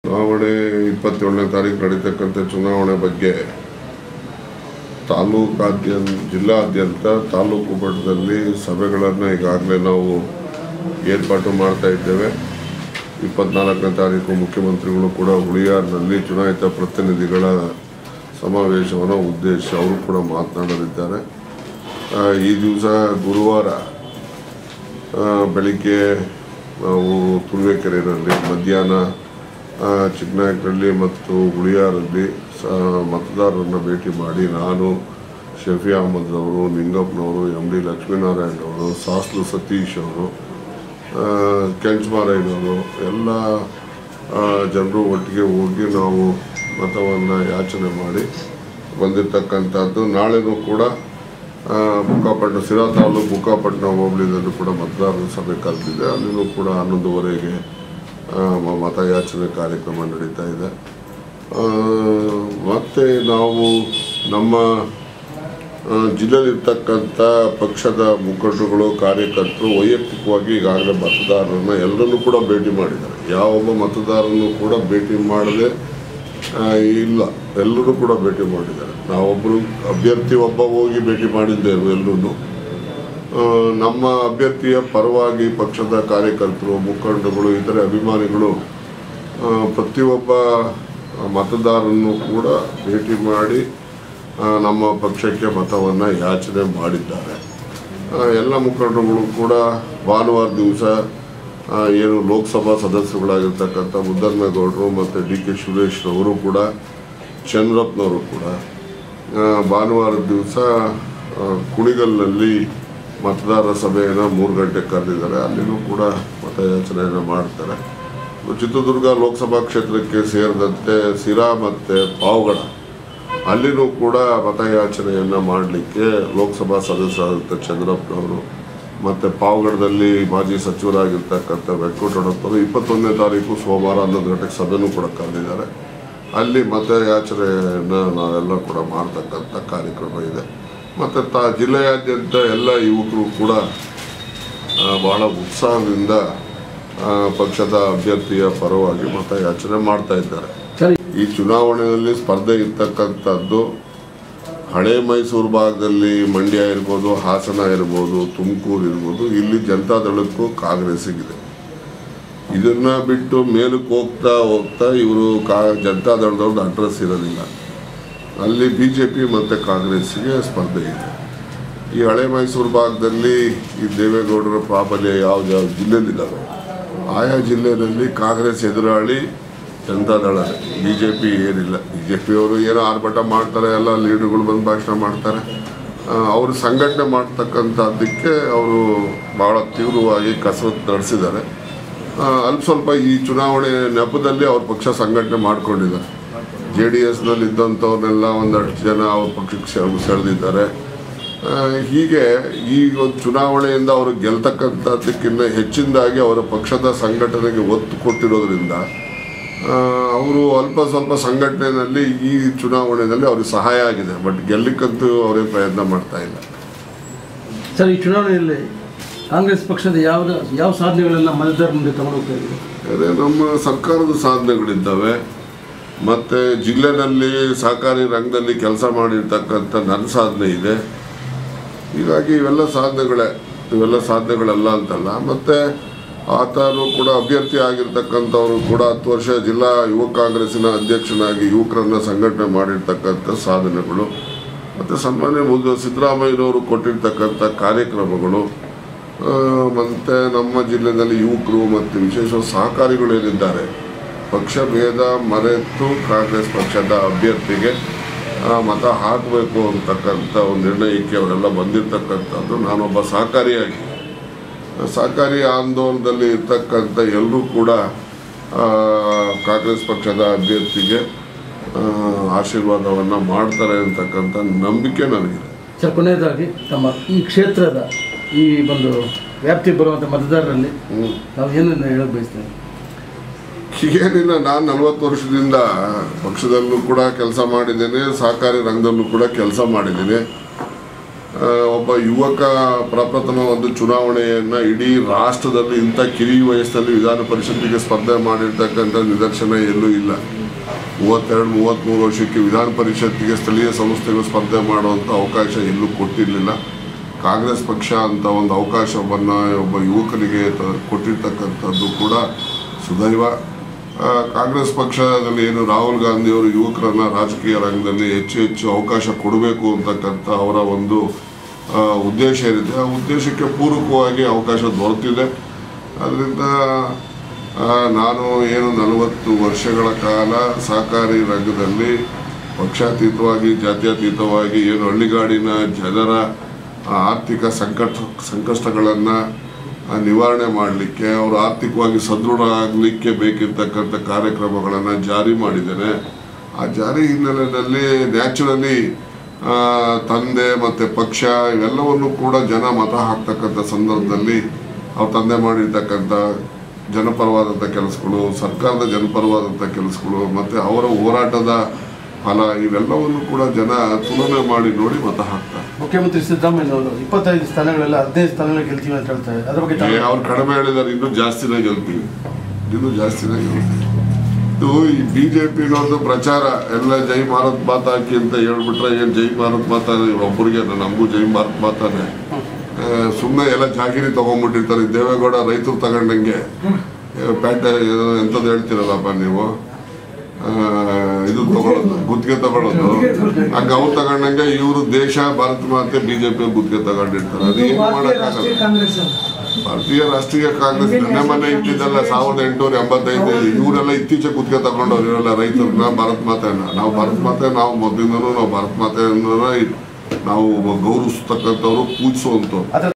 ಚುನಾವಣೆ ಇಪ್ಪತ್ತೇಳನೇ ತಾರೀಕು ನಡೀತಕ್ಕಂಥ ಚುನಾವಣೆ ಬಗ್ಗೆ ತಾಲೂಕಾದ್ಯಂತ ಜಿಲ್ಲಾದ್ಯಂತ ತಾಲೂಕು ಮಟ್ಟದಲ್ಲಿ ಸಭೆಗಳನ್ನು ಈಗಾಗಲೇ ನಾವು ಏರ್ಪಾಟು ಮಾಡ್ತಾ ಇದ್ದೇವೆ ಇಪ್ಪತ್ನಾಲ್ಕನೇ ತಾರೀಕು ಮುಖ್ಯಮಂತ್ರಿಗಳು ಕೂಡ ಹುಳಿಯಾರ್ನಲ್ಲಿ ಚುನಾಯಿತ ಪ್ರತಿನಿಧಿಗಳ ಸಮಾವೇಶವನ್ನು ಉದ್ದೇಶಿಸಿ ಅವರು ಕೂಡ ಮಾತನಾಡಲಿದ್ದಾರೆ ಆ, ಈ ದಿವಸ ಗುರುವಾರ ಆ, ಬೆಳಿಗ್ಗೆ ನಾವು ತುರುವೇಕೆರೆಯಲ್ಲಿ ಮಧ್ಯಾಹ್ನ ಆ, ಚಿಕ್ಕನಾಯಕನಹಳ್ಳಿ ಮತ್ತು ಹುಳಿಯಾರಲ್ಲಿ ಸ ಮತದಾರರನ್ನು ಭೇಟಿ ಮಾಡಿ ನಾನು ಶಫಿ ಅಹಮದ್ ಅವರು ನಿಂಗಪ್ಪನವರು ಎಮ್ ಡಿ ಲಕ್ಷ್ಮೀನಾರಾಯಣ ಅವರು ಸಾಸ್ಲು ಸತೀಶ್ ಅವರು ಕೆಂಚಮಾರಯ್ಯನವರು ಎಲ್ಲ ಜನರು ಒಟ್ಟಿಗೆ ಹೋಗಿ ನಾವು ಮತವನ್ನು ಯಾಚನೆ ಮಾಡಿ ಬಂದಿರತಕ್ಕಂಥದ್ದು ನಾಳೆನೂ ಕೂಡ ಆ, ಬುಕ್ಕಾಪಟ್ಟಣ ಸಿರಾ ತಾಲೂಕು ಬುಕ್ಕಾಪಟ್ಟಣ ಹೋಬಳಿದಲ್ಲೂ ಕೂಡ ಮತದಾರರ ಸಭೆ ಕರೆದಿದೆ ಅಲ್ಲಿನೂ ಕೂಡ ಹನ್ನೊಂದುವರೆಗೆ ಆ, ಮ- ಮತಯಾಚನೆ ಕಾರ್ಯಕ್ರಮ ನಡೀತಾ ಇದೆ ಆ, ಮತ್ತೆ ನಾವು ನಮ್ಮ ಆ, ಜಿಲ್ಲೆಯಲ್ಲಿರ್ತಕ್ಕಂಥ ಪಕ್ಷದ ಮುಖಂಡರುಗಳು ಕಾರ್ಯಕರ್ತರು ವೈಯಕ್ತಿಕವಾಗಿ ಈಗಾಗಲೇ ಮತದಾರರನ್ನ ಎಲ್ಲರನ್ನೂ ಕೂಡ ಭೇಟಿ ಮಾಡಿದ್ದಾರೆ ಯಾವೊಬ್ಬ ಮತದಾರನ್ನು ಕೂಡ ಭೇಟಿ ಮಾಡದೆ ಆ, ಇಲ್ಲ ಎಲ್ಲರೂ ಕೂಡ ಭೇಟಿ ಮಾಡಿದ್ದಾರೆ ನಾವೊಬ್ಬರು ಅಭ್ಯರ್ಥಿ ಒಬ್ಬ ಹೋಗಿ ಭೇಟಿ ಮಾಡಿದ್ದೇವೆ ಎಲ್ಲರೂ ನಮ್ಮ ಅಭ್ಯರ್ಥಿಯ ಪರವಾಗಿ ಪಕ್ಷದ ಕಾರ್ಯಕರ್ತರು ಮುಖಂಡರುಗಳು ಇತರೆ ಅಭಿಮಾನಿಗಳು ಆ, ಪ್ರತಿಯೊಬ್ಬ ಮತದಾರನ್ನು ಕೂಡ ಭೇಟಿ ಮಾಡಿ ಆ, ನಮ್ಮ ಪಕ್ಷಕ್ಕೆ ಮತವನ್ನು ಯಾಚನೆ ಮಾಡಿದ್ದಾರೆ ಆ, ಎಲ್ಲ ಮುಖಂಡರುಗಳು ಕೂಡ ಭಾನುವಾರ ದಿವಸ ಆ, ಏನು ಲೋಕಸಭಾ ಸದಸ್ಯರುಗಳಾಗಿರ್ತಕ್ಕಂಥ ಮುದ್ದನ್ಮೇಗೌಡರು ಮತ್ತು ಡಿ ಕೆ ಸುರೇಶ್ ಅವರು ಕೂಡ ಚಂದ್ರಪ್ಪನವರು ಕೂಡ ಆ, ಭಾನುವಾರದ ದಿವಸ ಕುಣಿಗಲ್ನಲ್ಲಿ ಮತದಾರರ ಸಭೆಯನ್ನು ಮೂರು ಗಂಟೆಗೆ ಕರೆದಿದ್ದಾರೆ ಅಲ್ಲಿನೂ ಕೂಡ ಮತಯಾಚನೆಯನ್ನು ಮಾಡ್ತಾರೆ ಚಿತ್ರದುರ್ಗ ಲೋಕಸಭಾ ಕ್ಷೇತ್ರಕ್ಕೆ ಸೇರಿದಂತೆ ಸಿರಾ ಮತ್ತು ಪಾವಗಡ ಅಲ್ಲಿನೂ ಕೂಡ ಮತಯಾಚನೆಯನ್ನು ಮಾಡಲಿಕ್ಕೆ ಲೋಕಸಭಾ ಸದಸ್ಯರಾದಂಥ ಚಂದ್ರಪ್ಪನವರು ಮತ್ತು ಪಾವಗಡದಲ್ಲಿ ಮಾಜಿ ಸಚಿವರಾಗಿರ್ತಕ್ಕಂಥ ವೆಂಕಟರಮಣಪ್ಪರು ಇಪ್ಪತ್ತೊಂದನೇ ತಾರೀಕು ಸೋಮವಾರ ಹನ್ನೊಂದು ಗಂಟೆಗೆ ಸಭೆನೂ ಕೂಡ ಕರೆದಿದ್ದಾರೆ ಅಲ್ಲಿ ಮತಯಾಚನೆಯನ್ನು ನಾವೆಲ್ಲ ಕೂಡ ಮಾಡ್ತಕ್ಕಂಥ ಕಾರ್ಯಕ್ರಮ ಇದೆ ಮತ್ತು ತಾ ಜಿಲ್ಲೆಯಾದ್ಯಂತ ಎಲ್ಲ ಯುವಕರು ಕೂಡ ಆ, ಬಹಳ ಉತ್ಸಾಹದಿಂದ ಆ, ಪಕ್ಷದ ಅಭ್ಯರ್ಥಿಯ ಪರವಾಗಿ ಮತಯಾಚನೆ ಮಾಡ್ತಾ ಇದ್ದಾರೆ ಸರ್ ಈ ಚುನಾವಣೆಯಲ್ಲಿ ಸ್ಪರ್ಧೆ ಇರ್ತಕ್ಕಂಥದ್ದು ಹಳೆ ಮೈಸೂರು ಭಾಗದಲ್ಲಿ ಮಂಡ್ಯ ಇರ್ಬೋದು ಹಾಸನ ಇರ್ಬೋದು ತುಮಕೂರು ಇರ್ಬೋದು ಇಲ್ಲಿ ಜನತಾದಳಕ್ಕೂ ಕಾಂಗ್ರೆಸ್ಸಿಗಿದೆ ಇದನ್ನ ಬಿಟ್ಟು ಮೇಲಕ್ಕೆ ಹೋಗ್ತಾ ಹೋಗ್ತಾ ಇವರು ಕಾ ಜನತಾದಳದವ್ರದ್ದು ಅಡ್ರೆಸ್ ಇರೋದಿಲ್ಲ ಅಲ್ಲಿ ಬಿ ಜೆ ಪಿ ಮತ್ತು ಕಾಂಗ್ರೆಸ್ಸಿಗೆ ಸ್ಪರ್ಧೆ ಇದೆ ಈ ಹಳೆ ಮೈಸೂರು ಭಾಗದಲ್ಲಿ ಈ ದೇವೇಗೌಡರ ಪ್ರಾಬಲ್ಯ ಯಾವ ಯಾವ ಜಿಲ್ಲೆಯಲ್ಲಿದ್ದಾವೆ ಆಯಾ ಜಿಲ್ಲೆಯಲ್ಲಿ ಕಾಂಗ್ರೆಸ್ ಎದುರಾಳಿ ಜನತಾದಳ ಬಿ ಜೆ ಪಿ ಏನಿಲ್ಲ ಬಿ ಜೆ ಪಿಯವರು ಏನೋ ಆರ್ಭಟ ಮಾಡ್ತಾರೆ ಎಲ್ಲ ಲೀಡರ್ಗಳು ಬಂದು ಭಾಷಣ ಮಾಡ್ತಾರೆ ಅವರು ಸಂಘಟನೆ ಮಾಡ್ತಕ್ಕಂಥದ್ದಕ್ಕೆ ಅವರು ಭಾಳ ತೀವ್ರವಾಗಿ ಕಸರತ್ತು ನಡೆಸಿದ್ದಾರೆ ಆ, ಅಲ್ಪ ಸ್ವಲ್ಪ ಈ ಚುನಾವಣೆ ನೆಪದಲ್ಲಿ ಅವ್ರ ಪಕ್ಷ ಸಂಘಟನೆ ಮಾಡ್ಕೊಂಡಿದ್ದಾರೆ ಜೆ ಡಿ ಎಸ್ನಲ್ಲಿ ಇದ್ದಂಥವ್ರನ್ನೆಲ್ಲ ಒಂದಷ್ಟು ಜನ ಅವ್ರ ಪಕ್ಷಕ್ಕೆ ಸೆಳ್- ಸೆಳೆದಿದ್ದಾರೆ ಆ, ಹೀಗೆ ಈ ಒಂದು ಚುನಾವಣೆಯಿಂದ ಅವರು ಗೆಲ್ತಕ್ಕಂಥದ್ದಕ್ಕಿಂತ ಹೆಚ್ಚಿನದಾಗಿ ಅವರ ಪಕ್ಷದ ಸಂಘಟನೆಗೆ ಒತ್ತು ಕೊಟ್ಟಿರೋದ್ರಿಂದ ಅವರು ಅಲ್ಪ ಸ್ವಲ್ಪ ಸಂಘಟನೆಯಲ್ಲಿ ಈ ಚುನಾವಣೆಯಲ್ಲಿ ಅವ್ರಿಗೆ ಸಹಾಯ ಆಗಿದೆ ಬಟ್ ಗೆಲ್ಲಕ್ಕಂತೂ ಅವರೇ ಪ್ರಯತ್ನ ಮಾಡ್ತಾ ಇಲ್ಲ ಸರ್ ಈ ಚುನಾವಣೆಯಲ್ಲಿ ಕಾಂಗ್ರೆಸ್ ಪಕ್ಷದ ಯಾವ್ದು ಯಾವ ಸಾಧನೆಗಳೆಲ್ಲ ಮತದಾರರ ಮುಂದೆ ತಗೊಂಡು ಹೋಗ್ತಾ ಇದ್ದೀವಿ ಅದೇ ನಮ್ಮ ಸರ್ಕಾರದ ಸಾಧನೆಗಳಿದ್ದಾವೆ ಮತ್ತು ಜಿಲ್ಲೆನಲ್ಲಿ ಸಹಕಾರಿ ರಂಗದಲ್ಲಿ ಕೆಲಸ ಮಾಡಿರ್ತಕ್ಕಂಥ ನನ್ನ ಸಾಧನೆ ಇದೆ ಹೀಗಾಗಿ ಇವೆಲ್ಲ ಸಾಧನೆಗಳೇ ಇವೆಲ್ಲ ಸಾಧನೆಗಳಲ್ಲ ಅಂತಲ್ಲ ಮತ್ತು ಆತನು ಕೂಡ ಅಭ್ಯರ್ಥಿ ಆಗಿರ್ತಕ್ಕಂಥವ್ರು ಕೂಡ ಹತ್ತು ವರ್ಷ ಜಿಲ್ಲಾ ಯುವ ಕಾಂಗ್ರೆಸ್ಸಿನ ಅಧ್ಯಕ್ಷನಾಗಿ ಯುವಕರನ್ನು ಸಂಘಟನೆ ಮಾಡಿರ್ತಕ್ಕಂಥ ಸಾಧನೆಗಳು ಮತ್ತು ಸನ್ಮಾನ್ಯ ಮುದ್ದು ಸಿದ್ದರಾಮಯ್ಯನವರು ಕೊಟ್ಟಿರ್ತಕ್ಕಂಥ ಕಾರ್ಯಕ್ರಮಗಳು ಆ, ಮತ್ತೆ ನಮ್ಮ ಜಿಲ್ಲೆಯಲ್ಲಿ ಯುವಕರು ಮತ್ತು ವಿಶೇಷ ಸಹಕಾರಿಗಳೇನಿದ್ದಾರೆ ಪಕ್ಷ ಭೇದ ಮರೆತು ಕಾಂಗ್ರೆಸ್ ಪಕ್ಷದ ಅಭ್ಯರ್ಥಿಗೆ ಆ, ಮತ ಹಾಕಬೇಕು ಅಂತಕ್ಕಂಥ ಒಂದು ನಿರ್ಣಯಕ್ಕೆ ಅವರೆಲ್ಲ ಬಂದಿರತಕ್ಕಂಥದ್ದು ನಾನೊಬ್ಬ ಸಹಕಾರಿಯಾಗಿ ಸಹಕಾರಿ ಆಂದೋಲನದಲ್ಲಿ ಇರ್ತಕ್ಕಂಥ ಎಲ್ಲರೂ ಕೂಡ ಆ, ಕಾಂಗ್ರೆಸ್ ಪಕ್ಷದ ಅಭ್ಯರ್ಥಿಗೆ ಆ, ಆಶೀರ್ವಾದವನ್ನು ಮಾಡ್ತಾರೆ ಅಂತಕ್ಕಂಥ ನಂಬಿಕೆ ನನಗಿದೆ ಸರ್ ಕೊನೆಯದಾಗಿ ತಮ್ಮ ಈ ಕ್ಷೇತ್ರದ ಈ ಒಂದು ವ್ಯಾಪ್ತಿ ಬರುವಂಥ ಮತದಾರರಲ್ಲಿ ಹ್ಮ್. ನಾವು ಏನನ್ನು ಹೇಳಕ್ ಬಯಸ್ತೇವೆ ಏನಿಲ್ಲ ನಾನು ನಲವತ್ತು ವರ್ಷದಿಂದ ಪಕ್ಷದಲ್ಲೂ ಕೂಡ ಕೆಲಸ ಮಾಡಿದ್ದೇನೆ ಸಹಕಾರಿ ರಂಗದಲ್ಲೂ ಕೂಡ ಕೆಲಸ ಮಾಡಿದ್ದೇನೆ ಆ, ಒಬ್ಬ ಯುವಕ ಪ್ರಪ್ರಥಮ ಒಂದು ಚುನಾವಣೆಯನ್ನ ಇಡೀ ರಾಷ್ಟ್ರದಲ್ಲಿ ಇಂಥ ಕಿರಿ ವಯಸ್ಸಲ್ಲಿ ವಿಧಾನ ಪರಿಷತ್ತಿಗೆ ಸ್ಪರ್ಧೆ ಮಾಡಿರ್ತಕ್ಕಂಥ ನಿದರ್ಶನ ಎಲ್ಲೂ ಇಲ್ಲ ಮೂವತ್ತೆರಡು ಮೂವತ್ತ್ಮೂರು ವರ್ಷಕ್ಕೆ ವಿಧಾನ ಪರಿಷತ್ತಿಗೆ ಸ್ಥಳೀಯ ಸಂಸ್ಥೆಗಳು ಸ್ಪರ್ಧೆ ಮಾಡುವಂಥ ಅವಕಾಶ ಎಲ್ಲೂ ಕೊಟ್ಟಿರಲಿಲ್ಲ ಕಾಂಗ್ರೆಸ್ ಪಕ್ಷ ಅಂತ ಒಂದು ಅವಕಾಶವನ್ನು ಒಬ್ಬ ಯುವಕನಿಗೆ ತ- ಕೊಟ್ಟಿರ್ತಕ್ಕಂಥದ್ದು ಕೂಡ ಸುದೈವ ಆ, ಕಾಂಗ್ರೆಸ್ ಪಕ್ಷದಲ್ಲಿ ಏನು ರಾಹುಲ್ ಗಾಂಧಿ ಅವರು ಯುವಕರನ್ನ ರಾಜಕೀಯ ರಂಗದಲ್ಲಿ ಹೆಚ್ಚು ಹೆಚ್ಚು ಅವಕಾಶ ಕೊಡಬೇಕು ಅಂತಕ್ಕಂಥ ಅವರ ಒಂದು ಆ, ಉದ್ದೇಶ ಏನಿದೆ ಆ ಉದ್ದೇಶಕ್ಕೆ ಪೂರಕವಾಗಿ ಅವಕಾಶ ದೊರೆತಿದೆ ಅದರಿಂದ ಆ, ನಾನು ಏನು ನಲವತ್ತು ವರ್ಷಗಳ ಕಾಲ ಸಹಕಾರಿ ರಂಗದಲ್ಲಿ ಪಕ್ಷಾತೀತವಾಗಿ ಜಾತ್ಯತೀತವಾಗಿ ಏನು ಹಳ್ಳಿಗಾಡಿನ ಜನರ ಆ, ಆರ್ಥಿಕ ಸಂಕಟ ಸಂಕಷ್ಟಗಳನ್ನು ನಿವಾರಣೆ ಮಾಡಲಿಕ್ಕೆ ಅವರು ಆರ್ಥಿಕವಾಗಿ ಸದೃಢ ಆಗಲಿಕ್ಕೆ ಬೇಕಿರ್ತಕ್ಕಂಥ ಕಾರ್ಯಕ್ರಮಗಳನ್ನು ಜಾರಿ ಮಾಡಿದ್ದೇನೆ ಆ ಜಾರಿ ಹಿನ್ನೆಲೆಯಲ್ಲಿ ನ್ಯಾಚುರಲಿ ತಂದೆ ಮತ್ತು ಪಕ್ಷ ಇವೆಲ್ಲವನ್ನು ಕೂಡ ಜನ ಮತ ಹಾಕ್ತಕ್ಕಂಥ ಸಂದರ್ಭದಲ್ಲಿ ಅವ್ರ ತಂದೆ ಮಾಡಿರ್ತಕ್ಕಂಥ ಜನಪರವಾದಂಥ ಕೆಲಸಗಳು ಸರ್ಕಾರದ ಜನಪರವಾದಂಥ ಕೆಲಸಗಳು ಮತ್ತು ಅವರ ಹೋರಾಟದ ಫಲ ಇವೆಲ್ಲವನ್ನು ಕೂಡ ಜನ ತುಲನೆ ಮಾಡಿ ನೋಡಿ ಮತ ಹಾಕ್ತಾರೆ ಮುಖ್ಯಮಂತ್ರಿ ಸಿದ್ದರಾಮಯ್ಯ ಅವರು ಇಪ್ಪತ್ತೈದು ಸ್ಥಾನಗಳೆಲ್ಲ ಹದಿನೈದು ಸ್ಥಾನಗಳು ಗೆಲ್ತೀವಿ ಅಂತ ಹೇಳ್ತಾರೆ ಅದ್ರ ಬಗ್ಗೆ ತಾವು- ಅವ್ರು ಕಡಿಮೆ ಹೇಳಿದಾರೆ ಇನ್ನೂ ಜಾಸ್ತಿನೇ ಗೆಲ್ತೀವಿ ಇನ್ನೂ ಜಾಸ್ತಿನೇ ಗೆಲ್ತೀವಿ ಇದು ಈ ಬಿ ಜೆ ಪಿನೊಂದು ಪ್ರಚಾರ ಎಲ್ಲ ಜೈ ಭಾರತ್ ಮಾತಾ ಹಾಕಿ ಅಂತ ಹೇಳ್ಬಿಟ್ರೆ ಏನು ಜೈ ಭಾರತ್ ಮಾತಾ ಒಬ್ಬರಿಗೆ ನಮಗೂ ಜೈ ಭಾರತ್ ಮಾತಾನೆ ಸುಮ್ಮನೆ ಎಲ್ಲ ಜಾಗಿರಿ ತಗೊಂಡ್ಬಿಟ್ಟಿರ್ತಾರೆ ಈ ದೇವೇಗೌಡ ರೈತರು ತಗೊಂಡಂಗೆ ಏ, ಪ್ಯಾಟೆ ಏನೋ ಎಂಥದ್ದು ಹೇಳ್ತೀರಲ್ಲಪ್ಪ ನೀವು ಆ, ಇದು ತಗೊಳ್ಳೋದು ಗುತ್ತಿಗೆ ತಗೊಳ್ಳೋದು ಹಂಗ ಅವ್ರು ತಗೊಂಡಂಗೆ ಇವರು ದೇಶ ಭಾರತ ಮಾತೆ ಬಿಜೆಪಿ ಗುತ್ತಿಗೆ ತಗೊಂಡಿರ್ತಾರೆ ಅದು ಏನು ಮಾಡೋಕ್ಕಾಗಲ್ಲ ಕಾಂಗ್ರೆಸ್ ಭಾರತೀಯ ರಾಷ್ಟ್ರೀಯ ಕಾಂಗ್ರೆಸ್ ನನ್ನ ಮನೆ ಇಟ್ಟಿದ್ದಲ್ಲ ಸಾವಿರದ ಎಂಟುನೂರ ಎಂಬತ್ತೈದು ಇವರೆಲ್ಲ ಇತ್ತೀಚೆಗೆ ಗುತ್ತಿಗೆ ತಗೊಂಡವ್ರು ಇವರೆಲ್ಲ ರೈತರನ್ನ ಭಾರತ್ ಮಾತೆಯನ್ನ ನಾವು ಭಾರತ್ ಮಾತೆ ನಾವು ಮೊದಲಿಂದನೂ ನಾವು ಭಾರತ್ ಮಾತೆಯನ್ನ ನಾವು ಗೌರವಿಸ್ತಕ್ಕಂಥವ್ರು ಪೂಜಿಸುವಂಥವ್ರು ಅದ್ರ